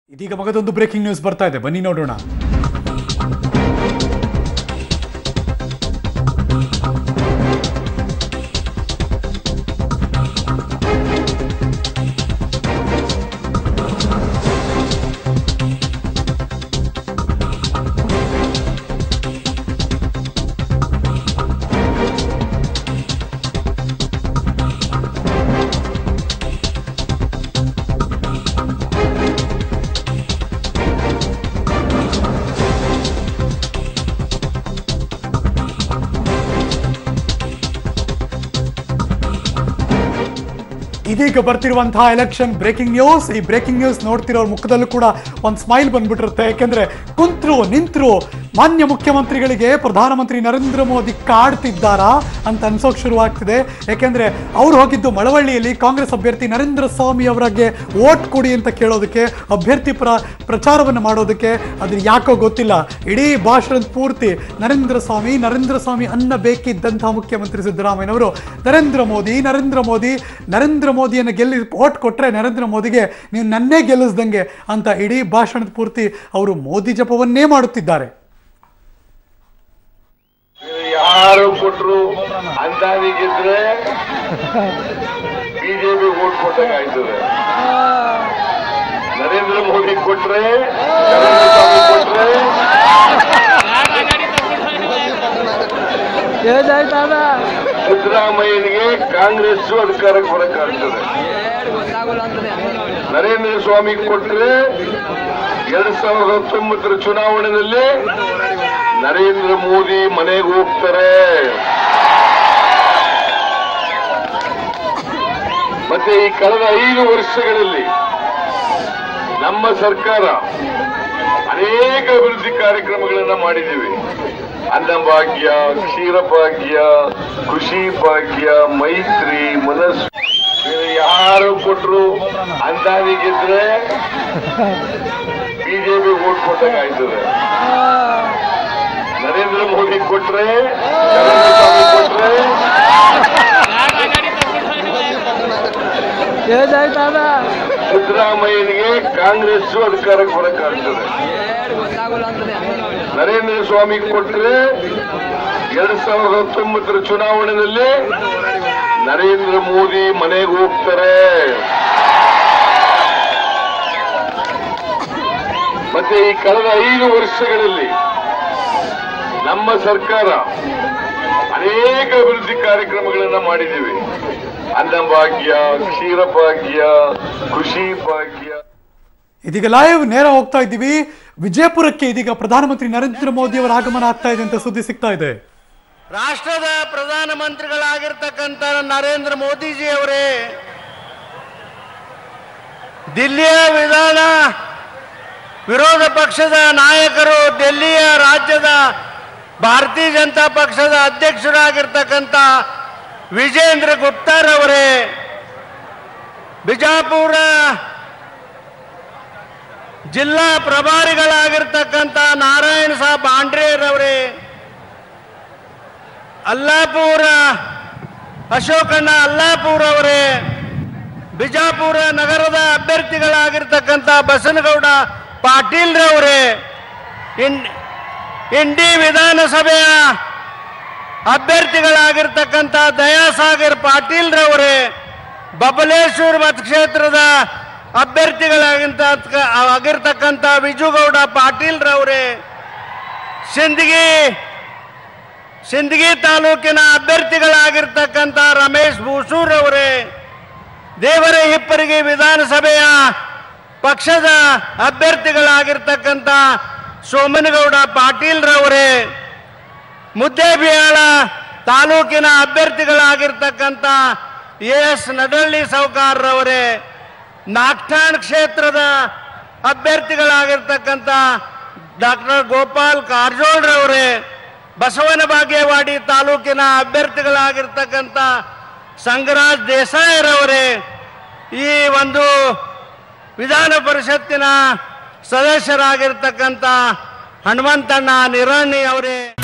ಇದೀಗ ಮಗದೊಂದು breaking news ಬರ್ತಾ ಇದೆ ಬನ್ನಿ ನೋಡೋಣ ಇದೀಗ ಬರ್ತಿರುವಂತಹ ಎಲೆಕ್ಷನ್ ಬ್ರೇಕಿಂಗ್ ನ್ಯೂಸ್ ಈ ಬ್ರೇಕಿಂಗ್ ನ್ಯೂಸ್ ನೋಡ್ತಿರೋ ಮುಖದಲ್ಲೂ ಕೂಡ ಒಂದು ಸ್ಮೈಲ್ ಬಂದ್ಬಿಟ್ಟಿರುತ್ತೆ ಯಾಕೆಂದ್ರೆ ಕುಂತ್ರು ನಿಂತ್ರು ಮಾನ್ಯ ಮುಖ್ಯಮಂತ್ರಿಗಳಿಗೆ ಪ್ರಧಾನಮಂತ್ರಿ ನರೇಂದ್ರ ಮೋದಿ ಕಾಡ್ತಿದ್ದಾರಾ ಅಂತ ಅನ್ಸೋಕ್ ಶುರುವಾಗ್ತಿದೆ ಯಾಕೆಂದ್ರೆ ಅವ್ರು ಹೋಗಿದ್ದು ಮಳವಳ್ಳಿಯಲ್ಲಿ ಕಾಂಗ್ರೆಸ್ ಅಭ್ಯರ್ಥಿ ನರೇಂದ್ರ ಸ್ವಾಮಿ ಅವರಿಗೆ ವೋಟ್ ಕೊಡಿ ಅಂತ ಕೇಳೋದಕ್ಕೆ ಅಭ್ಯರ್ಥಿ ಪರ ಪ್ರಚಾರವನ್ನು ಮಾಡೋದಕ್ಕೆ ಅದ್ರ ಯಾಕೋ ಗೊತ್ತಿಲ್ಲ ಇಡೀ ಭಾಷಣದ ಪೂರ್ತಿ ನರೇಂದ್ರ ಸ್ವಾಮಿ ನರೇಂದ್ರ ಸ್ವಾಮಿ ಅನ್ನ ಬೇಕಿದ್ದಂತಹ ಮುಖ್ಯಮಂತ್ರಿ ಸಿದ್ದರಾಮಯ್ಯನವರು ನರೇಂದ್ರ ಮೋದಿ ನರೇಂದ್ರ ಮೋದಿ ನರೇಂದ್ರ ಮೋದಿಯನ್ನು ಗೆಲ್ಲಿ ವೋಟ್ ಕೊಟ್ರೆ ನರೇಂದ್ರ ಮೋದಿಗೆ ನೀವು ನನ್ನೇ ಗೆಲ್ಲಿಸ್ದಂಗೆ ಅಂತ ಇಡೀ ಭಾಷಣದ ಪೂರ್ತಿ ಅವರು ಮೋದಿ ಜಪವನ್ನೇ ಮಾಡುತ್ತಿದ್ದಾರೆ ಯಾರು ಕೊಟ್ರು ಅಂದಾಜಿಗಿದ್ರೆ ಬಿಜೆಪಿ ವೋಟ್ ಕೊಟ್ಟಾಗ ಆಯ್ತದೆ ನರೇಂದ್ರ ಮೋದಿ ಕೊಟ್ರೆ ನರೇಂದ್ರ ಸ್ವಾಮಿ ಕೊಟ್ರೆ ಸಿದ್ದರಾಮಯ್ಯನಿಗೆ ಕಾಂಗ್ರೆಸ್ ಅಧಿಕಾರಕ್ಕೆ ಬರಕ್ಕಾಗ್ತದೆ ನರೇಂದ್ರ ಸ್ವಾಮಿ ಕೊಟ್ರೆ ಎರಡ್ ಸಾವಿರದ ಹತ್ತೊಂಬತ್ತರ ಚುನಾವಣೆಯಲ್ಲಿ ನರೇಂದ್ರ ಮೋದಿ ಮನೆಗೆ ಹೋಗ್ತಾರೆ ಮತ್ತೆ ಈ ಕಳೆದ ಐದು ವರ್ಷಗಳಲ್ಲಿ ನಮ್ಮ ಸರ್ಕಾರ ಅನೇಕ ಅಭಿವೃದ್ಧಿ ಕಾರ್ಯಕ್ರಮಗಳನ್ನ ಮಾಡಿದ್ದೀವಿ ಅನ್ನಭಾಗ್ಯ ಕ್ಷೀರಭಾಗ್ಯ ಕೃಷಿ ಭಾಗ್ಯ ಮೈತ್ರಿ ಮನಸ್ಸು ಯಾರು ಕೊಟ್ರು ಅಂದಾಜಿಗಿದ್ರೆ ಬಿಜೆಪಿ ವೋಟ್ ಕೊಟ್ಟಾಗ ಆಯ್ತದೆ ನರೇಂದ್ರ ಮೋದಿ ಕೊಟ್ರೆ ನರೇಂದ್ರ ಸ್ವಾಮಿ ಕೊಟ್ರೆ ಸಿದ್ದರಾಮಯ್ಯನಿಗೆ ಕಾಂಗ್ರೆಸ್ ಅಧಿಕಾರಕ್ಕೆ ಬರಕ್ಕಾಗ್ತದೆ ನರೇಂದ್ರ ಸ್ವಾಮಿ ಕೊಟ್ರೆ ಎರಡ್ ಸಾವಿರದ ಹತ್ತೊಂಬತ್ತರ ಚುನಾವಣೆಯಲ್ಲಿ ನರೇಂದ್ರ ಮೋದಿ ಮನೆಗೆ ಹೋಗ್ತಾರೆ ಮತ್ತೆ ಈ ಕಳೆದ ಐದು ವರ್ಷಗಳಲ್ಲಿ ನಮ್ಮ ಸರ್ಕಾರ ಅನೇಕ ಅಭಿವೃದ್ಧಿ ಕಾರ್ಯಕ್ರಮಗಳನ್ನ ಮಾಡಿದ್ದೀವಿ ಅನ್ನಭಾಗ್ಯ ಕ್ಷೀರಭಾಗ್ಯ ಕೃಷಿ ಭಾಗ್ಯ ಇದೀಗ ಲೈವ್ ನೇರ ಹೋಗ್ತಾ ಇದ್ದೀವಿ ವಿಜಯಪುರಕ್ಕೆ ಇದೀಗ ಪ್ರಧಾನಮಂತ್ರಿ ನರೇಂದ್ರ ಮೋದಿ ಅವರ ಆಗಮನ ಆಗ್ತಾ ಇದೆ ಅಂತ ಸುದ್ದಿ ಸಿಗ್ತಾ ಇದೆ ರಾಷ್ಟ್ರದ ಪ್ರಧಾನಮಂತ್ರಿಗಳಾಗಿರ್ತಕ್ಕಂಥ ನರೇಂದ್ರ ಮೋದಿಜಿ ಅವರೇ ದಿಲ್ಲಿಯ ವಿಧಾನ ವಿರೋಧ ಪಕ್ಷದ ನಾಯಕರು ಡೆಲ್ಲಿಯ ರಾಜ್ಯದ ಭಾರತೀಯ ಜನತಾ ಪಕ್ಷದ ಅಧ್ಯಕ್ಷರಾಗಿರ್ತಕ್ಕಂಥ ವಿಜೇಂದ್ರ ಗುಪ್ತಾರವರೇ ಬಿಜಾಪುರ ಜಿಲ್ಲಾ ಪ್ರಭಾರಿಗಳಾಗಿರ್ತಕ್ಕಂಥ ನಾರಾಯಣ ಸಾಬ್ ಬಾಂಡ್ರೆರವರೇ ಅಲ್ಲಾಪುರ ಅಶೋಕಣ್ಣ ಅಲ್ಲಾಪುರ ಅವರೇ ಬಿಜಾಪುರ ನಗರದ ಅಭ್ಯರ್ಥಿಗಳಾಗಿರ್ತಕ್ಕಂಥ ಬಸನಗೌಡ ಪಾಟೀಲ್ರವರೇ ಇನ್ ಇಂಡಿ ವಿಧಾನಸಭೆಯ ಅಭ್ಯರ್ಥಿಗಳಾಗಿರ್ತಕ್ಕಂಥ ದಯಾಸಾಗರ್ ಪಾಟೀಲ್ರವರೇ ಬಬಲೇಶ್ವರ ಮತಕ್ಷೇತ್ರದ ಅಭ್ಯರ್ಥಿಗಳಾಗಿಂತ ಆಗಿರ್ತಕ್ಕಂಥ ವಿಜುಗೌಡ ಪಾಟೀಲ್ರವರೇ ಸಿಂದಗಿ ಸಿಂದಗಿ ತಾಲೂಕಿನ ಅಭ್ಯರ್ಥಿಗಳಾಗಿರ್ತಕ್ಕಂಥ ರಮೇಶ್ ಭೂಸೂರ್ ಅವರೇ ದೇವರ ಹಿಪ್ಪರಿಗೆ ವಿಧಾನಸಭೆಯ ಪಕ್ಷದ ಅಭ್ಯರ್ಥಿಗಳಾಗಿರ್ತಕ್ಕಂಥ ಸೋಮನಗೌಡ ಪಾಟೀಲ್ರವರೇ ಮುದ್ದೇಬಿಹಾಳ ತಾಲೂಕಿನ ಅಭ್ಯರ್ಥಿಗಳಾಗಿರ್ತಕ್ಕಂಥ ಎ ಎಸ್ ನಡಳ್ಳಿ ಸೌಕಾರ್ರವರೇ ನಾಗ್ಠಾಣ್ ಕ್ಷೇತ್ರದ ಅಭ್ಯರ್ಥಿಗಳಾಗಿರ್ತಕ್ಕಂಥ ಡಾಕ್ಟರ್ ಗೋಪಾಲ್ ಕಾರಜೋಳ್ರವರೇ ಬಸವನ ಬಾಗೇವಾಡಿ ತಾಲೂಕಿನ ಅಭ್ಯರ್ಥಿಗಳಾಗಿರ್ತಕ್ಕಂಥ ಸಂಗರಾಜ್ ದೇಸಾಯಿರವರೇ ಈ ಒಂದು ವಿಧಾನ ಪರಿಷತ್ತಿನ ಸದಸ್ಯರಾಗಿರ್ತಕ್ಕಂಥ ಹನುಮಂತಣ್ಣ ನಿರಾಣಿ ಅವರೇ